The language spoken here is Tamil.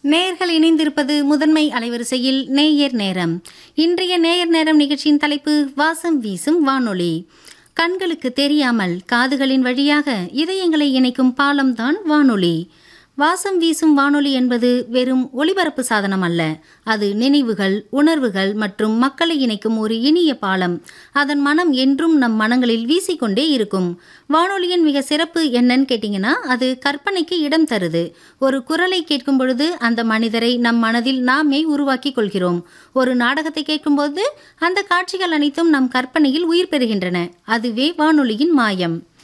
நேயர்கள் இணைந்திருப்பது முதன்மை அலைவரிசையில் நேயர் நேரம் இன்றைய நேயர் நேரம் நிகழ்ச்சியின் தலைப்பு வாசம் வீசும் வானொலி கண்களுக்கு தெரியாமல் காதுகளின் வழியாக இதயங்களை இணைக்கும் பாலம்தான் வானொலி வாசம் வீசும் வானொலி என்பது வெறும் ஒளிபரப்பு சாதனம் அல்ல அது நினைவுகள் உணர்வுகள் மற்றும் மக்களை இணைக்கும் ஒரு இனிய பாலம் அதன் மனம் என்றும் நம் மனங்களில் வீசிக்கொண்டே இருக்கும் வானொலியின் மிக சிறப்பு என்னன்னு கேட்டிங்கன்னா அது கற்பனைக்கு இடம் தருது ஒரு குரலை கேட்கும் பொழுது அந்த மனிதரை நம் மனதில் நாமே உருவாக்கி கொள்கிறோம் ஒரு நாடகத்தை கேட்கும்போது அந்த காட்சிகள் அனைத்தும் நம் கற்பனையில் உயிர் பெறுகின்றன அதுவே வானொலியின் மாயம்